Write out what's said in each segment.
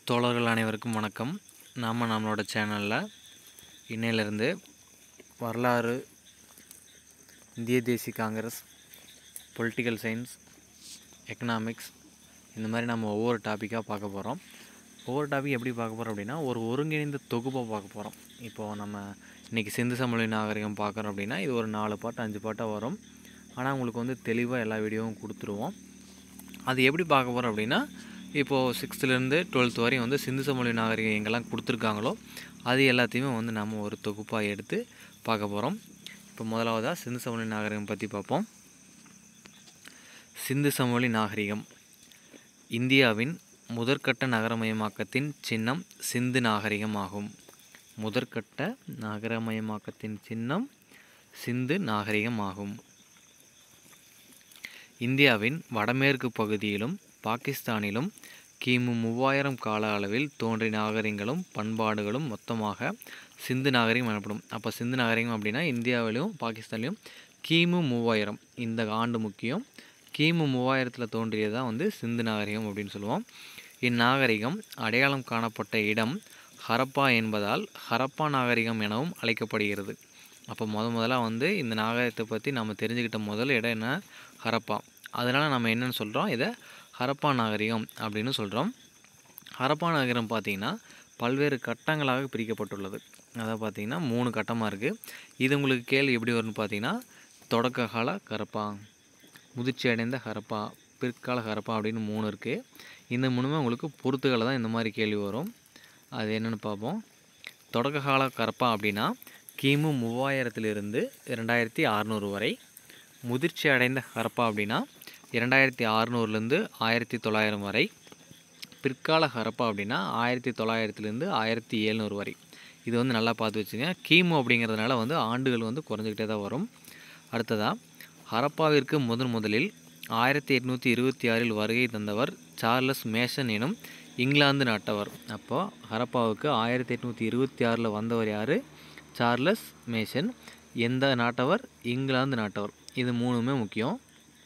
தோழர்கள் அனைவருக்கும் வணக்கம் நாம் நம்மளோட சேனலில் இன்னையிலேருந்து வரலாறு இந்திய தேசிய காங்கிரஸ் பொலிட்டிக்கல் சயின்ஸ் எக்கனாமிக்ஸ் இந்த மாதிரி நம்ம ஒவ்வொரு டாப்பிக்காக பார்க்க போகிறோம் ஒவ்வொரு டாபிக் எப்படி பார்க்க போகிறோம் அப்படின்னா ஒரு ஒருங்கிணைந்த தொகுப்பை பார்க்க போகிறோம் இப்போது நம்ம இன்றைக்கி சிந்து சமவெளி நாகரிகம் பார்க்குறோம் அப்படின்னா இது ஒரு நாலு பாட்டு அஞ்சு பாட்டாக வரும் ஆனால் உங்களுக்கு வந்து தெளிவாக எல்லா வீடியோவும் கொடுத்துருவோம் அது எப்படி பார்க்க போகிறோம் அப்படின்னா இப்போது சிக்ஸ்த்துலேருந்து டுவெல்த் வரையும் வந்து சிந்து சமவெளி நாகரிகம் எங்கெல்லாம் கொடுத்துருக்காங்களோ அது எல்லாத்தையுமே வந்து நம்ம ஒரு தொகுப்பாக எடுத்து பார்க்க போகிறோம் இப்போ முதலாவதாக சிந்து சமவெளி நாகரிகம் பற்றி பார்ப்போம் சிந்து சமவெளி நாகரிகம் இந்தியாவின் முதற்கட்ட நகரமயமாக்கத்தின் சின்னம் சிந்து நாகரிகம் ஆகும் முதற்கட்ட நகரமயமாக்கத்தின் சின்னம் சிந்து நாகரிகம் ஆகும் இந்தியாவின் வடமேற்கு பகுதியிலும் பாகிஸ்தானிலும் கிமு மூவாயிரம் கால அளவில் தோன்றிய நாகரிகங்களும் பண்பாடுகளும் மொத்தமாக சிந்து நாகரிகம் எனப்படும் அப்போ சிந்து நாகரிகம் அப்படின்னா இந்தியாவிலும் பாகிஸ்தான்லையும் கிமு மூவாயிரம் இந்த ஆண்டு முக்கியம் கிமு மூவாயிரத்தில் தோன்றியது தான் வந்து சிந்து நாகரிகம் அப்படின்னு சொல்லுவோம் இந்நாகரிகம் அடையாளம் காணப்பட்ட இடம் ஹரப்பா என்பதால் ஹரப்பா நாகரிகம் எனவும் அழைக்கப்படுகிறது அப்போ முத முதலாக வந்து இந்த நாகரிகத்தை பற்றி நம்ம தெரிஞ்சுக்கிட்ட முதல் இடம் என்ன ஹரப்பா அதனால் நம்ம என்னென்னு சொல்கிறோம் இதை ஹரப்பா நாகரிகம் அப்படின்னு சொல்கிறோம் ஹரப்பா நாகரிகம் பார்த்திங்கன்னா பல்வேறு கட்டங்களாக பிரிக்கப்பட்டுள்ளது அதாவது பார்த்திங்கன்னா மூணு கட்டமாக இருக்குது இது உங்களுக்கு கேள்வி எப்படி வரும்னு பார்த்தீங்கன்னா தொடக்க கால ஹரப்பா முதிர்ச்சி அடைந்த ஹரப்பா பிற்கால ஹரப்பா அப்படின்னு மூணு இருக்குது இந்த மூணுமே உங்களுக்கு பொறுத்துக்களை தான் இந்த மாதிரி கேள்வி வரும் அது என்னென்னு பார்ப்போம் தொடக்க கால ஹரப்பா அப்படின்னா கிமு மூவாயிரத்திலிருந்து ரெண்டாயிரத்தி அறநூறு வரை முதிர்ச்சி அடைந்த ஹரப்பா அப்படின்னா இரண்டாயிரத்தி அறநூறுலேருந்து ஆயிரத்தி தொள்ளாயிரம் வரை பிற்கால ஹரப்பா அப்படின்னா ஆயிரத்தி தொள்ளாயிரத்துலேருந்து ஆயிரத்தி எழுநூறு வரை இது வந்து நல்லா பார்த்து வச்சுங்க கிமு அப்படிங்கிறதுனால வந்து ஆண்டுகள் வந்து குறைஞ்சிக்கிட்டே தான் வரும் அடுத்ததாக ஹரப்பாவிற்கு முதன் முதலில் ஆயிரத்தி எட்நூற்றி இருபத்தி ஆறில் வருகை தந்தவர் சார்லஸ் மேஷன் எனும் இங்கிலாந்து நாட்டவர் அப்போது ஹரப்பாவுக்கு ஆயிரத்தி எட்நூற்றி இருபத்தி ஆறில் வந்தவர் யார் சார்லஸ் மேஷன் எந்த நாட்டவர் இங்கிலாந்து நாட்டவர் இது மூணுமே முக்கியம்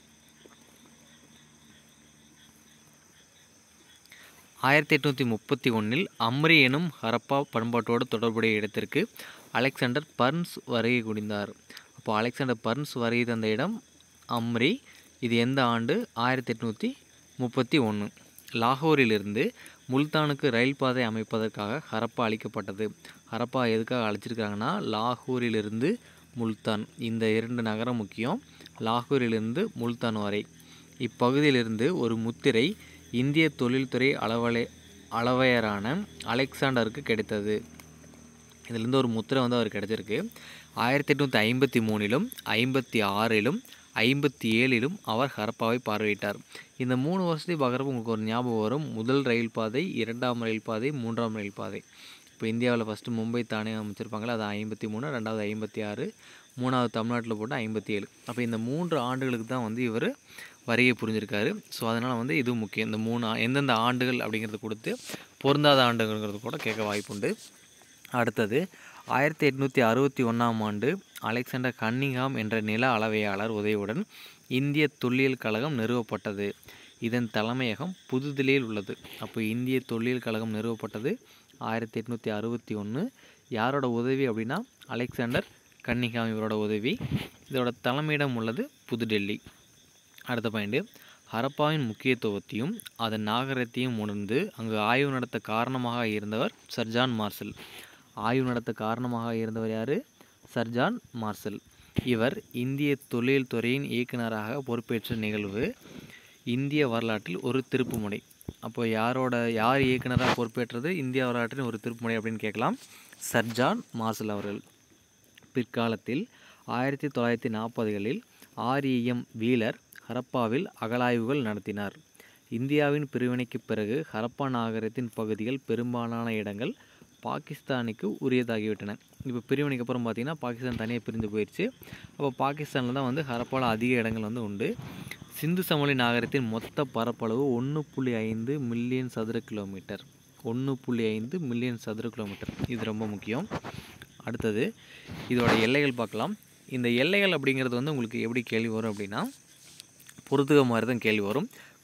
ஆயிரத்தி எட்நூற்றி முப்பத்தி ஒன்றில் அம்ரி எனும் ஹரப்பா பண்பாட்டோடு தொடர்புடைய இடத்திற்கு அலெக்சாண்டர் பர்ன்ஸ் வருகை குடிந்தார் அப்போ அலெக்சாண்டர் பர்ன்ஸ் வருகை தந்த இடம் அம்ரி இது எந்த ஆண்டு ஆயிரத்தி எட்நூற்றி முப்பத்தி ஒன்று லாகூரிலிருந்து முல்தானுக்கு ரயில் பாதை அமைப்பதற்காக ஹரப்பா அளிக்கப்பட்டது ஹரப்பா எதுக்காக அழைச்சிருக்காங்கன்னா லாகூரிலிருந்து முல்தான் இந்த இரண்டு நகரம் முக்கியம் லாகூரிலிருந்து முல்தான் வரை இப்பகுதியிலிருந்து ஒரு முத்திரை இந்திய தொழில்துறை அளவலை அளவையரான அலெக்சாண்டருக்கு கிடைத்தது இதிலிருந்து ஒரு முத்திரை வந்து அவர் கிடைச்சிருக்கு ஆயிரத்தி எட்நூற்றி ஐம்பத்தி மூணிலும் ஐம்பத்தி ஆறிலும் ஐம்பத்தி ஏழிலும் அவர் ஹரப்பாவை பார்வையிட்டார் இந்த மூணு வருஷத்தையும் பார்க்குறப்ப உங்களுக்கு ஒரு ஞாபகம் வரும் முதல் ரயில் பாதை இரண்டாம் ரயில் பாதை மூன்றாம் ரயில் பாதை இப்போ இந்தியாவில் ஃபஸ்ட்டு மும்பை தானே அமைச்சிருப்பாங்களே அது ஐம்பத்தி மூணு ரெண்டாவது ஐம்பத்தி ஆறு மூணாவது தமிழ்நாட்டில் போட்டு ஐம்பத்தி ஏழு அப்போ இந்த மூன்று ஆண்டுகளுக்கு தான் வந்து இவர் வரியை புரிஞ்சிருக்காரு ஸோ அதனால் வந்து இது முக்கியம் இந்த மூணு ஆ- எந்தெந்த ஆண்டுகள் அப்படிங்கிறது கொடுத்து பொருந்தாத ஆண்டுங்கிறது கூட கேட்க வாய்ப்புண்டு அடுத்தது ஆயிரத்தி எட்நூற்றி அறுபத்தி ஒன்றாம் ஆண்டு அலெக்சாண்டர் கன்னிங்ஹாம் என்ற நில அளவையாளர் உதவியுடன் இந்திய தொல்லியல் கழகம் நிறுவப்பட்டது இதன் தலைமையகம் புதுதில்லியில் உள்ளது அப்போ இந்திய தொல்லியல் கழகம் நிறுவப்பட்டது ஆயிரத்தி எட்நூற்றி அறுபத்தி ஒன்று யாரோட உதவி அப்படின்னா அலெக்சாண்டர் கன்னிங்ஹாம் இவரோட உதவி இதோட தலைமையிடம் உள்ளது புதுடெல்லி அடுத்த பாயிண்ட் ஹரப்பாவின் முக்கியத்துவத்தையும் அதன் நாகரிகத்தையும் உணர்ந்து அங்கு ஆய்வு நடத்த காரணமாக இருந்தவர் சர்ஜான் மார்சல் ஆய்வு நடத்த காரணமாக இருந்தவர் யார் சர்ஜான் மார்சல் இவர் இந்திய தொழில் துறையின் இயக்குனராக பொறுப்பேற்ற நிகழ்வு இந்திய வரலாற்றில் ஒரு திருப்புமுனை அப்போ யாரோட யார் இயக்குனராக பொறுப்பேற்றது இந்திய வரலாற்றின் ஒரு திருப்புமுனை அப்படின்னு கேட்கலாம் சர்ஜான் மார்சல் அவர்கள் பிற்காலத்தில் ஆயிரத்தி தொள்ளாயிரத்தி நாற்பதுகளில் ஆர்இஎம் வீலர் ஹரப்பாவில் அகழாய்வுகள் நடத்தினார் இந்தியாவின் பிரிவினைக்கு பிறகு ஹரப்பா நாகரிகத்தின் பகுதிகள் பெரும்பாலான இடங்கள் பாகிஸ்தானுக்கு உரியதாகிவிட்டன இப்போ பிரிவினைக்கு அப்புறம் பார்த்தீங்கன்னா பாகிஸ்தான் தனியாக பிரிந்து போயிடுச்சு அப்போ பாகிஸ்தானில் தான் வந்து ஹரப்பாவில் அதிக இடங்கள் வந்து உண்டு சிந்து சமவெளி நாகரிகத்தின் மொத்த பரப்பளவு ஒன்று புள்ளி ஐந்து மில்லியன் சதுர கிலோமீட்டர் ஒன்று புள்ளி ஐந்து மில்லியன் சதுர கிலோமீட்டர் இது ரொம்ப முக்கியம் அடுத்தது இதோட எல்லைகள் பார்க்கலாம் இந்த எல்லைகள் அப்படிங்கிறது வந்து உங்களுக்கு எப்படி கேள்வி வரும் அப்படின்னா பொறுத்துக்க மாதிரி தான் கேள்வி வரும்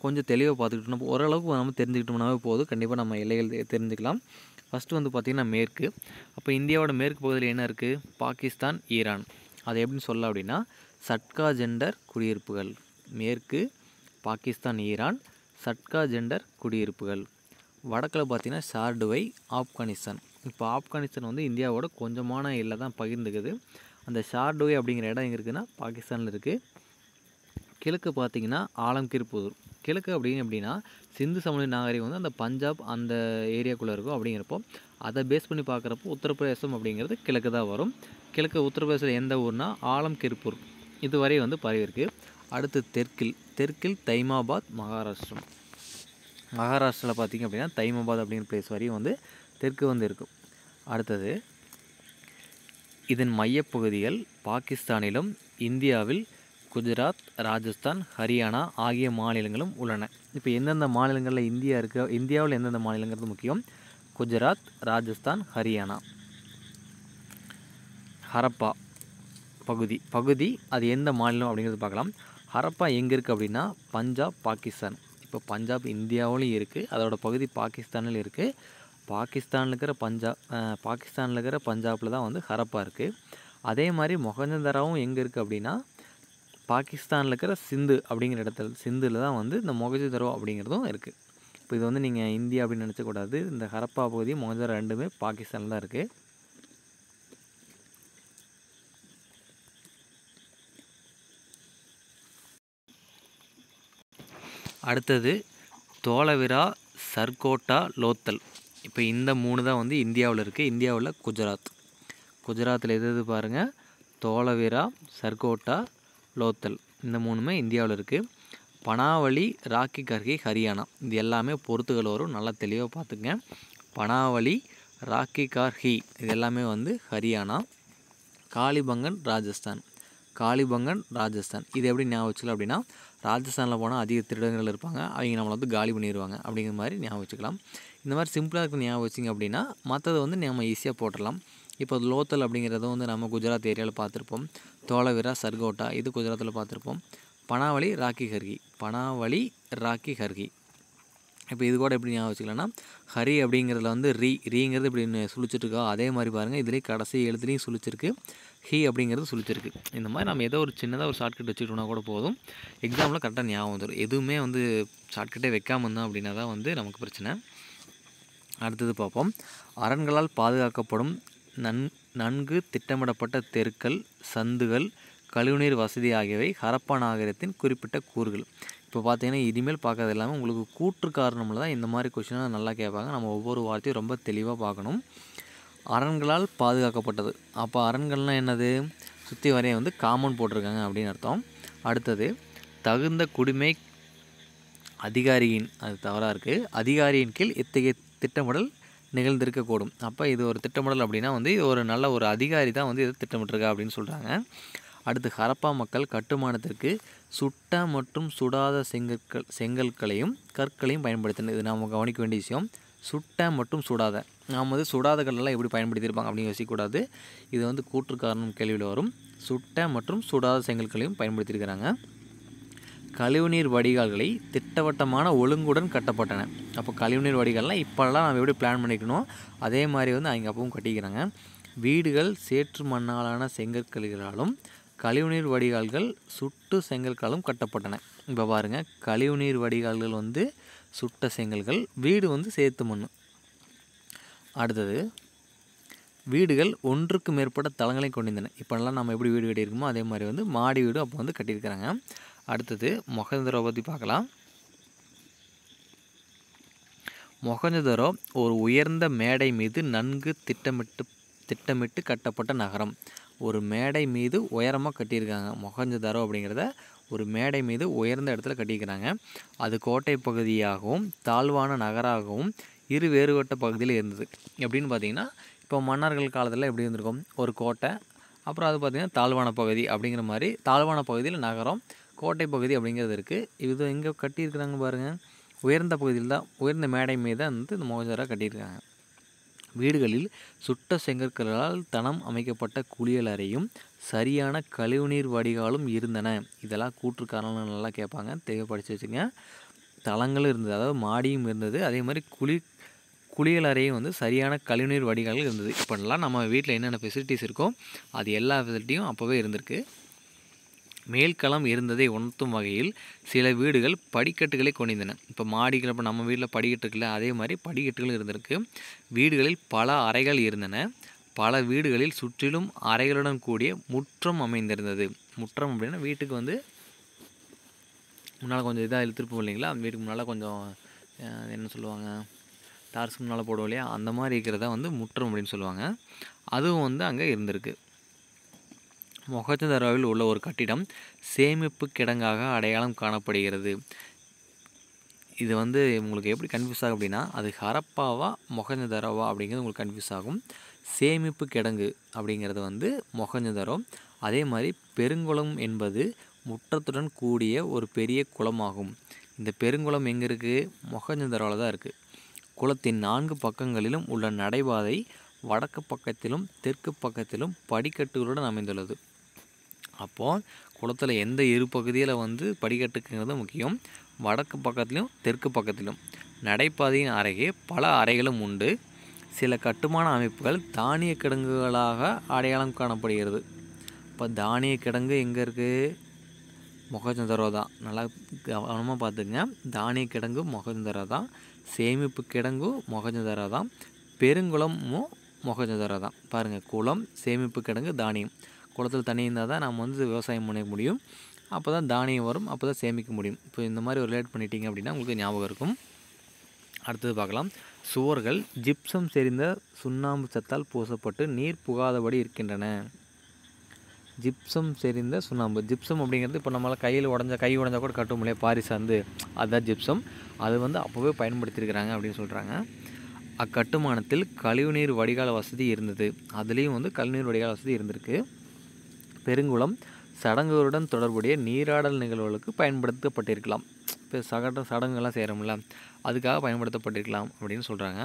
கொஞ்சம் தெளிவாக பார்த்துக்கிட்டோம் ஓரளவுக்கு நம்ம தெரிஞ்சுக்கிட்டோம்னாவே போதும் கண்டிப்பாக நம்ம எல்லைகள் தெ- தெரிஞ்சுக்கலாம் ஃபஸ்ட்டு வந்து பார்த்திங்கன்னா மேற்கு அப்போ இந்தியாவோட மேற்கு பகுதியில் என்ன இருக்குது பாகிஸ்தான் ஈரான் அது எப்படின்னு சொல்ல அப்படின்னா சட்கா ஜெண்டர் குடியிருப்புகள் மேற்கு பாகிஸ்தான் ஈரான் சட்கா ஜெண்டர் குடியிருப்புகள் வடக்கில் பார்த்தீங்கன்னா ஷார்டுவை ஆப்கானிஸ்தான் இப்போ ஆப்கானிஸ்தான் வந்து இந்தியாவோட கொஞ்சமான எல்லை தான் பகிர்ந்துக்குது அந்த ஷார்டுவை அப்படிங்கிற இடம் எங்கே இருக்குன்னா பாகிஸ்தானில் இருக்குது கிழக்கு பார்த்தீங்கன்னா ஆலம்கீர் புதூர் கிழக்கு அப்படின்னு எப்படின்னா சிந்து சமவெளி நாகரிகம் வந்து அந்த பஞ்சாப் அந்த ஏரியாக்குள்ளே இருக்கும் அப்படிங்கிறப்போ அதை பேஸ் பண்ணி பார்க்குறப்போ உத்தரப்பிரதேசம் அப்படிங்கிறது கிழக்கு தான் வரும் கிழக்கு உத்தரப்பிரதேசத்தில் எந்த ஊர்னா ஆலம்கிர்பூர் இதுவரை வந்து பரவி இருக்கு அடுத்து தெற்கில் தெற்கில் தைமாபாத் மகாராஷ்டிரம் மகாராஷ்டிராவில் பார்த்தீங்க அப்படின்னா தைமாபாத் அப்படிங்கிற பிளேஸ் வரையும் வந்து தெற்கு வந்து இருக்கும் அடுத்தது இதன் மையப்பகுதிகள் பாகிஸ்தானிலும் இந்தியாவில் குஜராத் ராஜஸ்தான் ஹரியானா ஆகிய மாநிலங்களும் உள்ளன இப்போ எந்தெந்த மாநிலங்களில் இந்தியா இருக்க இந்தியாவில் எந்தெந்த மாநிலங்கிறது முக்கியம் குஜராத் ராஜஸ்தான் ஹரியானா ஹரப்பா பகுதி பகுதி அது எந்த மாநிலம் அப்படிங்கிறது பார்க்கலாம் ஹரப்பா எங்கே இருக்குது அப்படின்னா பஞ்சாப் பாகிஸ்தான் இப்போ பஞ்சாப் இந்தியாவிலையும் இருக்குது அதோட பகுதி பாகிஸ்தானில் இருக்குது பாகிஸ்தானில் இருக்கிற பஞ்சாப் அஹ், பாகிஸ்தானில் இருக்கிற பஞ்சாபில் தான் வந்து ஹரப்பா இருக்குது அதே மாதிரி மொஹஞ்சதாராவும் எங்கே இருக்குது அப்படின்னா பாகிஸ்தானில் இருக்கிற சிந்து அப்படிங்கிற இடத்துல சிந்துல தான் வந்து இந்த மொஹஞ்சதாரோ அப்படிங்கிறதும் இருக்குது இப்போ இது வந்து நீங்கள் இந்தியா அப்படின்னு நினச்சக்கூடாது இந்த ஹரப்பா பகுதி மொஹஞ்சதாரோ ரெண்டுமே பாகிஸ்தானில் தான் இருக்குது அடுத்தது தோலவிரா சர்கோட்டா லோத்தல் இப்போ இந்த மூணு தான் வந்து இந்தியாவில் இருக்குது இந்தியாவில் குஜராத் குஜராத்தில் எது எது பாருங்கள் தோலவிரா சர்கோட்டா லோத்தல் இந்த மூணுமே இந்தியாவில் இருக்குது பனாவலி ராக்கி கர்கி ஹரியானா இது எல்லாமே பொறுத்துகள் வரும் நல்லா தெளிவாக பார்த்துங்க பனாவலி ராக்கி கார்ஹி இது எல்லாமே வந்து ஹரியானா காளிபங்கன் ராஜஸ்தான் காளிபங்கன் ராஜஸ்தான் இது எப்படி ஞாபகம் வச்சுக்கலாம் அப்படின்னா ராஜஸ்தானில் போனால் அதிக திருடங்கள் இருப்பாங்க அவங்க நம்மளை வந்து காலி பண்ணிடுவாங்க அப்படிங்கிற மாதிரி ஞாபகம் வச்சுக்கலாம் இந்த மாதிரி சிம்பிளாக இருக்க ஞாபகம் வச்சிங்க அப்படின்னா மற்றது வந்து நம்ம ஈஸியாக போட்டுடலாம் இப்போ லோத்தல் அப்படிங்கிறத வந்து நம்ம குஜராத் ஏரியாவில் பார்த்துருப்போம் தோலவிரா சர்கோட்டா இது குஜராத்தில் பார்த்துருப்போம் பனாவலி ராக்கி ஹர்கி பனாவலி ராக்கி ஹர்கி இப்போ இது கூட எப்படி ஞாபகம் வச்சுக்கலாம்னா ஹரி அப்படிங்கிறதுல வந்து ரீ ரீங்கிறது இப்படி சுழிச்சிட்ருக்கோ அதே மாதிரி பாருங்கள் இதுலேயே கடைசி எழுத்துலையும் சுழிச்சிருக்கு ஹி அப்படிங்கிறது சுழிச்சிருக்கு இந்த மாதிரி நம்ம ஏதோ ஒரு சின்னதாக ஒரு ஷார்ட்கட் வச்சுக்கிட்டோம்னா கூட போதும் எக்ஸாமில் கரெக்டாக ஞாபகம் வந்துடும் எதுவுமே வந்து ஷார்ட்கட்டே வைக்காம இருந்தோம் அப்படின்னா தான் வந்து நமக்கு பிரச்சனை அடுத்தது பார்ப்போம் அரண்களால் பாதுகாக்கப்படும் நன் நன்கு திட்டமிடப்பட்ட தெருக்கள் சந்துகள் கழிவுநீர் வசதி ஆகியவை ஹரப்பா நாகரிகத்தின் குறிப்பிட்ட கூறுகள் இப்போ பார்த்தீங்கன்னா இனிமேல் பார்க்கறது எல்லாமே உங்களுக்கு கூற்று காரணமில் தான் இந்த மாதிரி கொஷினாக நல்லா கேட்பாங்க நம்ம ஒவ்வொரு வார்த்தையும் ரொம்ப தெளிவாக பார்க்கணும் அரண்களால் பாதுகாக்கப்பட்டது அப்போ அரண்கள்னால் என்னது சுற்றி வரைய வந்து காமன் போட்டிருக்காங்க அப்படின்னு அர்த்தம் அடுத்தது தகுந்த குடிமை அதிகாரியின் அது தவறாக இருக்குது அதிகாரியின் கீழ் இத்தகைய திட்டமிடல் நிகழ்ந்திருக்கக்கூடும் அப்போ இது ஒரு திட்டமிடல் அப்படின்னா வந்து இது ஒரு நல்ல ஒரு அதிகாரி தான் வந்து இதை திட்டமிட்டிருக்கா அப்படின்னு சொல்கிறாங்க அடுத்து ஹரப்பா மக்கள் கட்டுமானத்திற்கு சுட்ட மற்றும் சுடாத செங்கற்கள் செங்கற்களையும் கற்களையும் பயன்படுத்தினர் இது நாம் கவனிக்க வேண்டிய விஷயம் சுட்ட மற்றும் சுடாத நாம் வந்து சுடாத கல்லெல்லாம் எப்படி பயன்படுத்தியிருப்பாங்க அப்படின்னு யோசிக்கக்கூடாது இது வந்து கூற்று காரணம் கேள்வியில் வரும் சுட்ட மற்றும் சுடாத செங்கற்களையும் பயன்படுத்தியிருக்கிறாங்க கழிவுநீர் வடிகால்களை திட்டவட்டமான ஒழுங்குடன் கட்டப்பட்டன அப்போ கழிவுநீர் வடிகால்லாம் இப்போல்லாம் நம்ம எப்படி பிளான் பண்ணிக்கணும் அதே மாதிரி வந்து அவங்க அப்பவும் கட்டிக்கிறாங்க வீடுகள் சேற்று மண்ணாலான செங்கற்கல்களாலும் கழிவுநீர் வடிகால்கள் சுட்டு செங்கற்காலும் கட்டப்பட்டன இப்போ பாருங்கள் கழிவுநீர் வடிகால்கள் வந்து சுட்ட செங்கல்கள் வீடு வந்து சேத்து மண் அடுத்தது வீடுகள் ஒன்றுக்கு மேற்பட்ட தளங்களை கொண்டிருந்தன இப்போல்லாம் நம்ம எப்படி வீடு கட்டியிருக்கோமோ அதே மாதிரி வந்து மாடி வீடு அப்போ வந்து கட்டியிருக்கிறாங்க அடுத்தது மொஹஞ்சதரோ பற்றி பார்க்கலாம் மொஹஞ்சதரோ ஒரு உயர்ந்த மேடை மீது நன்கு திட்டமிட்டு திட்டமிட்டு கட்டப்பட்ட நகரம் ஒரு மேடை மீது உயரமாக கட்டியிருக்காங்க மொஹஞ்சதரோ அப்படிங்கிறத ஒரு மேடை மீது உயர்ந்த இடத்துல கட்டியிருக்கிறாங்க அது கோட்டை பகுதியாகவும் தாழ்வான நகராகவும் இரு வேறுபட்ட பகுதியில் இருந்தது எப்படின்னு பார்த்தீங்கன்னா இப்போ மன்னர்கள் காலத்தில் எப்படி இருந்திருக்கும் ஒரு கோட்டை அப்புறம் அது பார்த்திங்கன்னா தாழ்வான பகுதி அப்படிங்கிற மாதிரி தாழ்வான பகுதியில் நகரம் கோட்டை பகுதி அப்படிங்கிறது இருக்குது இது எங்கே கட்டியிருக்கிறாங்க பாருங்கள் உயர்ந்த பகுதியில் தான் உயர்ந்த மேடை மீது தான் வந்து இந்த மோஜரா கட்டியிருக்காங்க வீடுகளில் சுட்ட செங்கற்களால் தனம் அமைக்கப்பட்ட குளியல் அறையும் சரியான கழிவுநீர் வடிகாலும் இருந்தன இதெல்லாம் கூற்று காரணம் நல்லா கேட்பாங்க தெளிவாக படித்து வச்சுங்க தளங்களும் இருந்தது அதாவது மாடியும் இருந்தது அதே மாதிரி குளி குளியல் அறையும் வந்து சரியான கழிவுநீர் வடிகால்கள் இருந்தது இப்போலாம் நம்ம வீட்டில் என்னென்ன ஃபெசிலிட்டிஸ் இருக்கோ அது எல்லா ஃபெசிலிட்டியும் அப்போவே இருந்திருக்கு மேல்களம் இருந்ததை உணர்த்தும் வகையில் சில வீடுகள் படிக்கட்டுகளை கொண்டிருந்தன இப்போ மாடிகள் இப்போ நம்ம வீட்டில் படிக்கட்டு இருக்குல்ல அதே மாதிரி படிக்கட்டுகள் இருந்திருக்கு வீடுகளில் பல அறைகள் இருந்தன பல வீடுகளில் சுற்றிலும் அறைகளுடன் கூடிய முற்றம் அமைந்திருந்தது முற்றம் அப்படின்னா வீட்டுக்கு வந்து முன்னால் கொஞ்சம் இதாக இழுத்துருப்போம் இல்லைங்களா வீட்டுக்கு முன்னால் கொஞ்சம் அஹ், என்ன சொல்லுவாங்க டார்ஸ் முன்னால் போடுவோம் இல்லையா அந்த மாதிரி இருக்கிறதா வந்து முற்றம் அப்படின்னு சொல்லுவாங்க அதுவும் வந்து அங்கே இருந்திருக்கு மொஹஞ்சதாரோவில் உள்ள ஒரு கட்டிடம் சேமிப்பு கிடங்காக அடையாளம் காணப்படுகிறது இது வந்து உங்களுக்கு எப்படி கன்ஃபியூஸ் ஆகும் அப்படின்னா அது ஹரப்பாவா மொஹஞ்சதாரோவா அப்படிங்கிறது உங்களுக்கு கன்ஃபியூஸ் ஆகும் சேமிப்பு கிடங்கு அப்படிங்கிறது வந்து மொஹஞ்சதாரோ அதே மாதிரி பெருங்குளம் என்பது முற்றத்துடன் கூடிய ஒரு பெரிய குளமாகும் இந்த பெருங்குளம் எங்கே இருக்குது மொஹஞ்சதாரோவில் தான் இருக்குது குளத்தின் நான்கு பக்கங்களிலும் உள்ள நடைபாதை வடக்கு பக்கத்திலும் தெற்கு பக்கத்திலும் படிக்கட்டுகளுடன் அமைந்துள்ளது அப்போது குளத்தில் எந்த இரு பகுதியில் வந்து படிக்கட்டுங்கிறது முக்கியம் வடக்கு பக்கத்துலையும் தெற்கு பக்கத்திலும் நடைபாதையின் அருகே பல அறைகளும் உண்டு சில கட்டுமான அமைப்புகள் தானிய கிடங்குகளாக அடையாளம் காணப்படுகிறது இப்போ தானிய கிடங்கு எங்கே இருக்குது மொகஜந்தரோ தான் நல்லா கவனமாக பார்த்துங்க தானிய கிடங்கு மொகஜந்தரோ தான் சேமிப்பு கிடங்கு மொகஜந்தரோ தான் பெருங்குளமும் மொகஜந்தரோ தான் பாருங்கள் குளம் சேமிப்பு கிடங்கு தானியம் குளத்தில் தண்ணி இருந்தால் தான் நம்ம வந்து விவசாயம் பண்ண முடியும் அப்போ தான் தானியம் வரும் அப்போ தான் சேமிக்க முடியும் இப்போ இந்த மாதிரி ஒரு ரிலேட் பண்ணிட்டீங்க அப்படின்னா உங்களுக்கு ஞாபகம் இருக்கும் அடுத்தது பார்க்கலாம் சுவர்கள் ஜிப்சம் செறிந்த சுண்ணாம்பு சத்தால் பூசப்பட்டு நீர் புகாதபடி இருக்கின்றன ஜிப்சம் செறிந்த சுண்ணாம்பு ஜிப்சம் அப்படிங்கிறது இப்போ நம்மளால் கையில் உடஞ்ச கை உடஞ்சா கூட கட்டும் இல்லையா பாரிஸ் வந்து அதுதான் ஜிப்சம் அது வந்து அப்போவே பயன்படுத்தியிருக்கிறாங்க அப்படின்னு சொல்கிறாங்க அக்கட்டுமானத்தில் கழிவுநீர் வடிகால் வசதி இருந்தது அதுலேயும் வந்து கழிவுநீர் வடிகால் வசதி இருந்திருக்கு பெருங்குளம் சடங்குகளுடன் தொடர்புடைய நீராடல் நிகழ்வுகளுக்கு பயன்படுத்தப்பட்டிருக்கலாம் இப்போ சகட சடங்குகள்லாம் செய்கிறோம்ல அதுக்காக பயன்படுத்தப்பட்டிருக்கலாம் அப்படின்னு சொல்கிறாங்க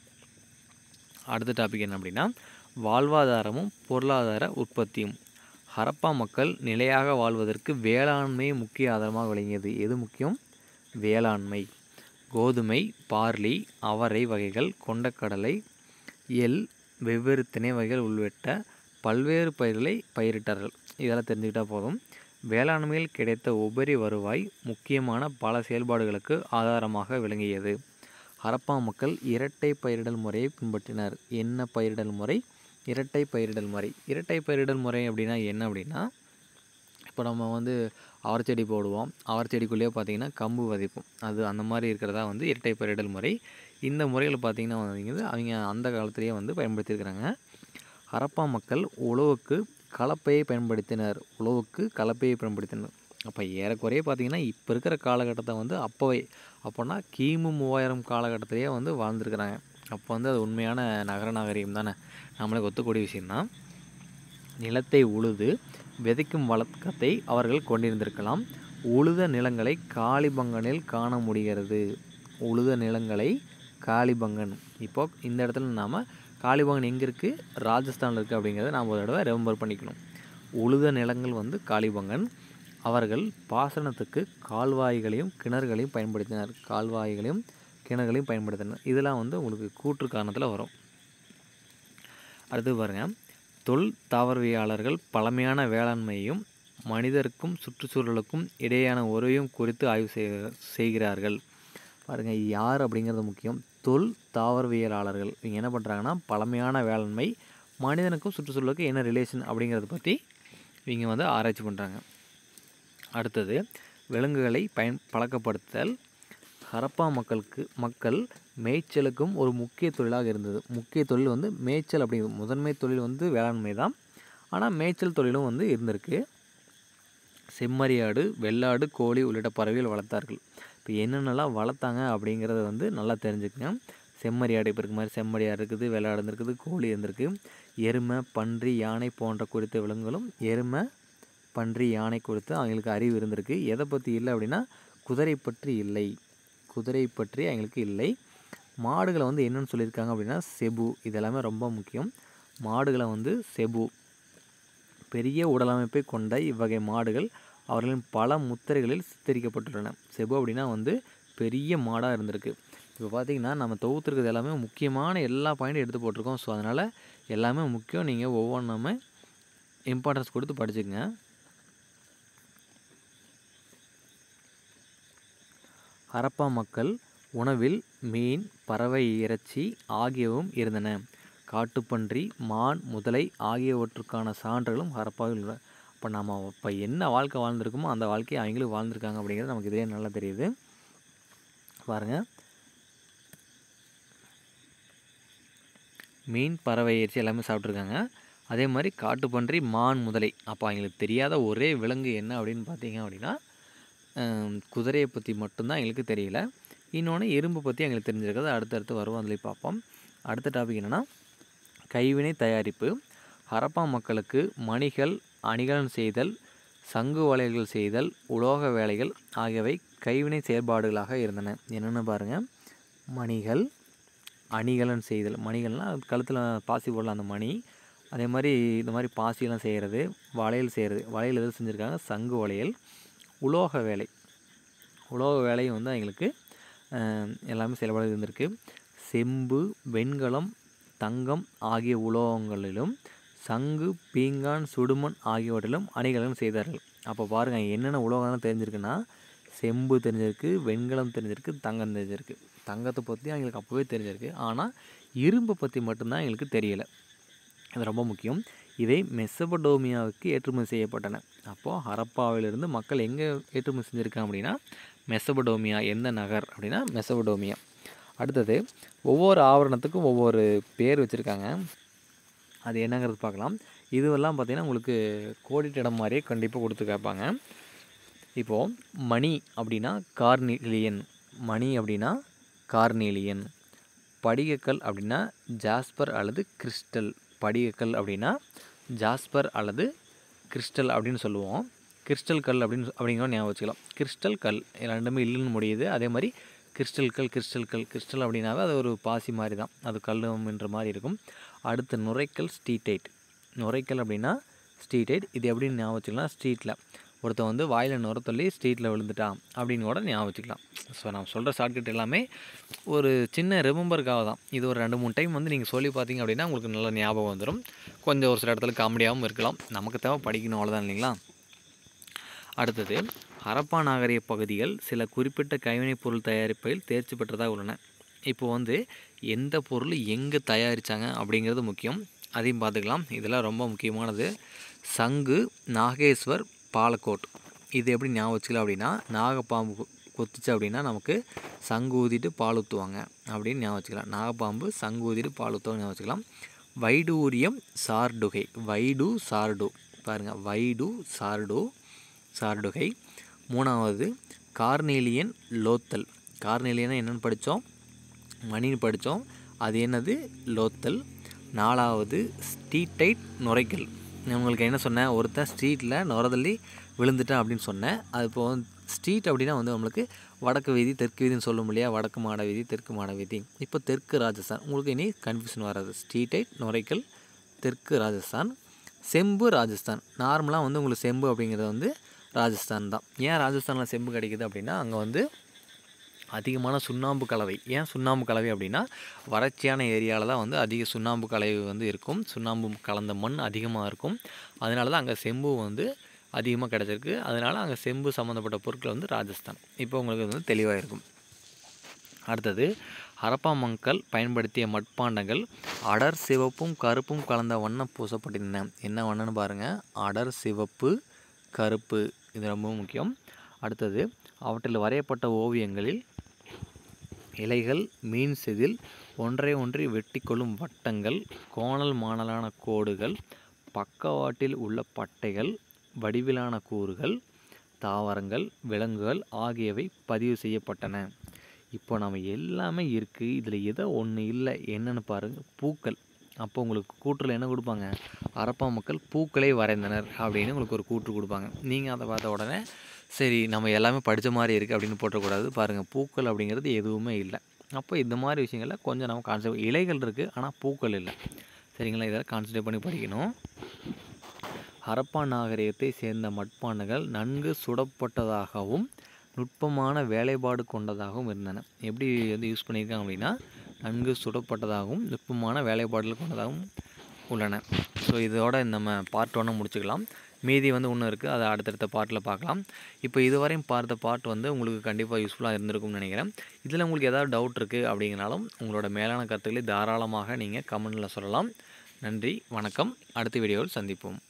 அடுத்த டாபிக் என்ன அப்படின்னா வாழ்வாதாரமும் பொருளாதார உற்பத்தியும் ஹரப்பா மக்கள் நிலையாக வாழ்வதற்கு வேளாண்மை முக்கிய ஆதாரமாக விளங்கியது எது முக்கியம் வேளாண்மை கோதுமை பார்லி அவரை வகைகள் கொண்டக்கடலை எள் வெவ்வேறு திணை வகைகள் உள்விட்ட பல்வேறு பயிர்களை பயிரிட்டார்கள் இதெல்லாம் தெரிஞ்சுக்கிட்டால் போதும் வேளாண்மையில் கிடைத்த உபரி வருவாய் முக்கியமான பல செயல்பாடுகளுக்கு ஆதாரமாக விளங்கியது ஹரப்பா மக்கள் இரட்டை பயிரிடல் முறையை பின்பற்றினர் என்ன பயிரிடல் முறை இரட்டை பயிரிடல் முறை இரட்டை பயிரிடல் முறை அப்படின்னா என்ன அப்படின்னா இப்போ நம்ம வந்து அவரைச்செடி போடுவோம் அவரைச்செடிக்குள்ளேயே பார்த்தீங்கன்னா கம்பு விதைப்போம் அது அந்த மாதிரி இருக்கிறதா வந்து இரட்டை பயிரிடல் முறை இந்த முறையில் பார்த்தீங்கன்னா வந்து அவங்க அந்த காலத்திலேயே வந்து பயன்படுத்தியிருக்கிறாங்க ஹரப்பா மக்கள் உழவுக்கு கலப்பையை பயன்படுத்தினர் உழவுக்கு கலப்பையை பயன்படுத்தினர் அப்போ ஏறக்குறைய பார்த்தீங்கன்னா இப்போ இருக்கிற காலகட்டத்தை வந்து அப்போவே அப்போனா கிமு மூவாயிரம் காலகட்டத்திலேயே வந்து வாழ்ந்துருக்கிறாங்க அப்போ வந்து அது உண்மையான நகர நாகரிகம் தானே நம்மளுக்கு ஒத்துக்கூடிய விஷயம்தான் நிலத்தை உழுது விதைக்கும் வழக்கத்தை அவர்கள் கொண்டிருந்திருக்கலாம் உழுத நிலங்களை காளிபங்கனில் காண முடிகிறது உழுத நிலங்களை காளிபங்கன் இப்போ இந்த இடத்துல நாம் காளிபங்கன் எங்கே இருக்குது ராஜஸ்தானில் இருக்குது அப்படிங்கிறத நாம் ஒரு தடவை ரெம்பர் பண்ணிக்கணும் உழுத நிலங்கள் வந்து காளிபங்கன் அவர்கள் பாசனத்துக்கு கால்வாய்களையும் கிணறுகளையும் பயன்படுத்தினர் கால்வாய்களையும் கிணறுகளையும் பயன்படுத்தினர் இதெல்லாம் வந்து உங்களுக்கு கூற்று காரணத்தில் வரும் அடுத்து பாருங்கள் தொல் தாவரவியாளர்கள் பழமையான வேளாண்மையையும் மனிதருக்கும் சுற்றுச்சூழலுக்கும் இடையேயான உறவையும் குறித்து ஆய்வு செய்- செய்கிறார்கள் பாருங்கள் யார் அப்படிங்கிறது முக்கியம் தொல் தாவரவியலாளர்கள் இவங்க என்ன பண்ணுறாங்கன்னா பழமையான வேளாண்மை மனிதனுக்கும் சுற்றுச்சூழலுக்கும் என்ன ரிலேஷன் அப்படிங்கிறத பற்றி இவங்க வந்து ஆராய்ச்சி பண்ணுறாங்க அடுத்தது விலங்குகளை பயன் பழக்கப்படுத்தல் ஹரப்பா மக்களுக்கு மக்கள் மேய்ச்சலுக்கும் ஒரு முக்கிய தொழிலாக இருந்தது முக்கிய தொழில் வந்து மேய்ச்சல் அப்படிங்கிறது முதன்மை தொழில் வந்து வேளாண்மை தான் ஆனால் மேய்ச்சல் தொழிலும் வந்து இருந்திருக்கு செம்மறியாடு வெள்ளாடு கோழி உள்ளிட்ட பறவைகள் வளர்த்தார்கள் இப்போ என்னென்னலாம் வளர்த்தாங்க அப்படிங்கிறத வந்து நல்லா தெரிஞ்சுக்கங்க செம்மறியாடு இப்போ இருக்க மாதிரி செம்மறியாடு இருக்குது வெள்ளாடு இருந்திருக்குது கோழி இருந்திருக்கு எருமை பன்றி யானை போன்ற குறித்த விலங்குகளும் எருமை பன்றி யானை குறித்து அவங்களுக்கு அறிவு இருந்திருக்கு எதை பற்றி இல்லை அப்படின்னா குதிரை பற்றி இல்லை குதிரை பற்றி அவங்களுக்கு இல்லை மாடுகளை வந்து என்னென்னு சொல்லியிருக்காங்க அப்படின்னா செபு இதெல்லாமே ரொம்ப முக்கியம் மாடுகளை வந்து செபு பெரிய உடலமைப்பை கொண்ட இவ்வகை மாடுகள் அவர்களின் பல முத்திரைகளில் சித்தரிக்கப்பட்டுள்ளன செபு அப்படின்னா வந்து பெரிய மாடாக இருந்திருக்கு இப்போ பார்த்தீங்கன்னா நம்ம தொகுத்துருக்கிறது எல்லாமே முக்கியமான எல்லா பாயிண்ட்டும் எடுத்து போட்டிருக்கோம் ஸோ அதனால் எல்லாமே முக்கியம் நீங்கள் ஒவ்வொன்றுமே இம்பார்ட்டன்ஸ் கொடுத்து படிச்சுக்கங்க ஹரப்பா மக்கள் உணவில் மீன் பறவை இறைச்சி ஆகியவும் இருந்தன காட்டுப்பன்றி மான் முதலை ஆகியவற்றுக்கான சான்றுகளும் ஹரப்பாவில் உள்ளன இப்போ நம்ம இப்போ என்ன வாழ்க்கை வாழ்ந்திருக்கோமோ அந்த வாழ்க்கையை அவங்களும் வாழ்ந்திருக்காங்க அப்படிங்கிறது நமக்கு இதே நல்லா தெரியுது பாருங்கள் மீன் பறவை இறைச்சி எல்லாமே சாப்பிட்ருக்காங்க அதே மாதிரி காட்டுப்பன்றி மான் முதலை அப்போ அவங்களுக்கு தெரியாத ஒரே விலங்கு என்ன அப்படின்னு பார்த்தீங்க அப்படின்னா ஆம், குதிரையை பற்றி மட்டும்தான் எங்களுக்கு தெரியல இன்னொன்று எறும்பு பற்றி எங்களுக்கு தெரிஞ்சிருக்கிறது அடுத்தடுத்து வருவோம் அதுலேயும் பார்ப்போம் அடுத்த டாபிக் என்னென்னா கைவினை தயாரிப்பு ஹரப்பா மக்களுக்கு மணிகள் அணிகலன் செய்தல் சங்கு வளையல்கள் செய்தல் உலோக வேலைகள் ஆகியவை கைவினை செயல்பாடுகளாக இருந்தன என்னென்னு பாருங்கள் மணிகள் அணிகலன் செய்தல் மணிகள்னால் கழுத்தில் பாசி போடலாம் அந்த மணி அதே மாதிரி இந்த மாதிரி பாசியெல்லாம் செய்கிறது வளையல் செய்கிறது வளையல் எதில் செஞ்சுருக்காங்க சங்கு வளையல் உலோக வேலை உலோக வேலையும் வந்து எங்களுக்கு அஹ், எல்லாமே செயல்பாடு இருந்திருக்கு செம்பு வெண்கலம் தங்கம் ஆகிய உலோகங்களிலும் சங்கு பீங்கான் சுடுமண் ஆகியவற்றிலும் அணிகலன் செய்தார்கள் அப்போ பாருங்கள் என்னென்ன உலோகம்லாம் தெரிஞ்சிருக்குன்னா செம்பு தெரிஞ்சிருக்கு வெண்கலம் தெரிஞ்சிருக்கு தங்கம் தெரிஞ்சிருக்கு தங்கத்தை பற்றி எங்களுக்கு அப்போவே தெரிஞ்சிருக்கு ஆனால் இரும்பை பற்றி மட்டும்தான் எங்களுக்கு தெரியலை இது ரொம்ப முக்கியம் இவை மெசபடோமியாவுக்கு ஏற்றுமதி செய்யப்பட்டன அப்போது ஹரப்பாவிலிருந்து மக்கள் எங்கே ஏற்றுமதி செஞ்சுருக்காங்க அப்படின்னா மெசபடோமியா எந்த நகர் அப்படின்னா மெசபடோமியா அடுத்தது ஒவ்வொரு ஆவரணத்துக்கும் ஒவ்வொரு பேர் வச்சுருக்காங்க அது என்னங்கிறது பார்க்கலாம் இதுவெல்லாம் பார்த்திங்கன்னா உங்களுக்கு கோடிட்ட இடம் மாதிரியே கண்டிப்பாக கொடுத்து கேட்பாங்க இப்போது மணி அப்படின்னா கார்னிலியன் மணி அப்படின்னா கார்னேலியன் படிகக்கல் அப்படின்னா ஜாஸ்பர் அல்லது கிறிஸ்டல் படிகக்கல் அப்படின்னா ஜாஸ்பர் அல்லது கிறிஸ்டல் அப்படின்னு சொல்லுவோம் கிறிஸ்டல் கல் அப்படின்னு அப்படிங்கிற ஞாபகம் வச்சுக்கலாம் கிறிஸ்டல் கல் ரெண்டுமே இல்லைன்னு முடியுது அதே மாதிரி கிறிஸ்டல் கல் கிறிஸ்டல் கல் கிறிஸ்டல் அப்படின்னாவே அது ஒரு பாசி மாதிரி தான் அது கல்லுன்ற மாதிரி இருக்கும் அடுத்து நுரைக்கல் ஸ்டீடைட் நுரைக்கல் அப்படின்னா ஸ்ட்ரீடைட் இது எப்படின்னு ஞாபகம் வச்சுக்கலாம் ஸ்ட்ரீட்டில் ஒருத்தன் வந்து வாயில் நுர தள்ளி ஸ்ட்ரீட்டில் விழுந்துட்டான் அப்படின்னு கூட ஞாபகம் வச்சுக்கலாம் ஸோ நான் சொல்கிற ஷார்ட்கட் எல்லாமே ஒரு சின்ன ரிமெம்பருக்காக தான் இது ஒரு ரெண்டு மூணு டைம் வந்து நீங்கள் சொல்லி பார்த்தீங்க அப்படின்னா உங்களுக்கு நல்ல ஞாபகம் வந்துடும் கொஞ்சம் ஒரு சில இடத்துல காமெடியாகவும் இருக்கலாம் நமக்கு தேவை படிக்கணும் அவ்வளோதான் இல்லைங்களா அடுத்தது ஹரப்பா நாகரிக பகுதிகள் சில குறிப்பிட்ட கைவினைப் பொருள் தயாரிப்பில் தேர்ச்சி பெற்றதாக உள்ளன இப்போ வந்து எந்த பொருள் எங்கே தயாரித்தாங்க அப்படிங்கிறது முக்கியம் அதையும் பார்த்துக்கலாம் இதெல்லாம் ரொம்ப முக்கியமானது சங்கு நாகேஸ்வர் பாலக்கோட் இது எப்படி ஞாபகம் வச்சுக்கலாம் அப்படின்னா நாகப்பாம்பு கு- கொத்துச்சு அப்படின்னா நமக்கு சங்கு ஊதிட்டு பால் ஊற்றுவாங்க அப்படின்னு ஞாபகம் வச்சுக்கலாம் நாகப்பாம்பு சங்கு ஊதிட்டு பால் ஊற்றுவாங்க ஞாபகம் வச்சுக்கலாம் வைடூரியம் சார்டுகை வைடு சார்டு பாருங்கள் வைடு சார்டு சார்டுகை மூணாவது கார்னேலியன் லோத்தல் கார்னேலியனா என்னென்னு படித்தோம் மணின்னு படித்தோம் அது என்னது லோத்தல் நாலாவது ஸ்ட்ரீட்டைட் நுரைக்கல் நான் உங்களுக்கு என்ன சொன்னேன் ஒருத்தன் ஸ்ட்ரீட்டில் நுரதள்ளி விழுந்துட்டான் அப்படின்னு சொன்னேன் அது இப்போ ஸ்ட்ரீட் அப்படின்னா வந்து நம்மளுக்கு வடக்கு வீதி தெற்கு வீதின்னு சொல்லும் இல்லையா வடக்கு மாட வீதி தெற்கு மாட வீதி இப்போ தெற்கு ராஜஸ்தான் உங்களுக்கு இனி கன்ஃபியூஷன் வராது ஸ்ட்ரீட்டைட் நுரைக்கல் தெற்கு ராஜஸ்தான் செம்பு ராஜஸ்தான் நார்மலாக வந்து உங்களுக்கு செம்பு அப்படிங்கிறது வந்து ராஜஸ்தான் தான் ஏன் ராஜஸ்தானில் செம்பு கிடைக்குது அப்படின்னா அங்கே வந்து அதிகமான சுண்ணாம்பு கலவை ஏன் சுண்ணாம்பு கலவை அப்படின்னா வறட்சியான ஏரியாவில் தான் வந்து அதிக சுண்ணாம்பு கலவை வந்து இருக்கும் சுண்ணாம்பு கலந்த மண் அதிகமாக இருக்கும் அதனால தான் அங்கே செம்பு வந்து அதிகமாக கிடச்சிருக்கு அதனால் அங்கே செம்பு சம்மந்தப்பட்ட பொருட்கள் வந்து ராஜஸ்தான் இப்போ உங்களுக்கு வந்து தெளிவாக இருக்கும் அடுத்தது ஹரப்பா மக்கள் பயன்படுத்திய மட்பாண்டங்கள் அடர் சிவப்பும் கருப்பும் கலந்த வண்ணம் பூசப்பட்டிருந்தன என்ன வண்ணம்னு பாருங்கள் அடர் சிவப்பு கருப்பு இது ரொம்ப முக்கியம் அடுத்தது அவற்றில் வரையப்பட்ட ஓவியங்களில் இலைகள் மீன் செதில் ஒன்றை ஒன்றை வெட்டிக்கொள்ளும் வட்டங்கள் கோணல் மாணலான கோடுகள் பக்கவாட்டில் உள்ள பட்டைகள் வடிவிலான கூறுகள் தாவரங்கள் விலங்குகள் ஆகியவை பதிவு செய்யப்பட்டன இப்போ நம்ம எல்லாமே இருக்குது இதில் ஏதோ ஒன்று இல்லை என்னன்னு பாருங்கள் பூக்கள் அப்போ உங்களுக்கு கூற்றில் என்ன கொடுப்பாங்க அரப்பா மக்கள் பூக்களை வரைந்தனர் அப்படின்னு உங்களுக்கு ஒரு கூற்று கொடுப்பாங்க நீங்கள் அதை பார்த்த உடனே சரி நம்ம எல்லாமே படித்த மாதிரி இருக்குது அப்படின்னு போட்டக்கூடாது பாருங்கள் பூக்கள் அப்படிங்கிறது எதுவுமே இல்லை அப்போ இந்த மாதிரி விஷயங்களில் கொஞ்சம் நம்ம கான்செப்ட் இலைகள் இருக்குது ஆனால் பூக்கள் இல்லை சரிங்களா இதெல்லாம் கான்சன்ட்ரேட் பண்ணி படிக்கணும் ஹரப்பா நாகரிகத்தை சேர்ந்த மட்பாண்டங்கள் நன்கு சுடப்பட்டதாகவும் நுட்பமான வேலைப்பாடு கொண்டதாகவும் இருந்தன எப்படி வந்து யூஸ் பண்ணியிருக்காங்க அப்படின்னா நன்கு சுடப்பட்டதாகவும் நுட்பமான வேலைப்பாடுகள் கொண்டதாகவும் உள்ளன ஸோ இதோட நம்ம பார்ட் ஒன்றை முடிச்சுக்கலாம் மீதி வந்து ஒன்று இருக்குது அதை அடுத்தடுத்த பார்ட்டில் பார்க்கலாம் இப்போ இதுவரையும் பார்த்த பார்ட் வந்து உங்களுக்கு கண்டிப்பாக யூஸ்ஃபுல்லாக இருந்திருக்கும்னு நினைக்கிறேன் இதில் உங்களுக்கு ஏதாவது டவுட் இருக்குது அப்படிங்கனாலும் உங்களோட மேலான கருத்துக்களை தாராளமாக நீங்கள் கமெண்டில் சொல்லலாம் நன்றி வணக்கம் அடுத்த வீடியோவில் சந்திப்போம்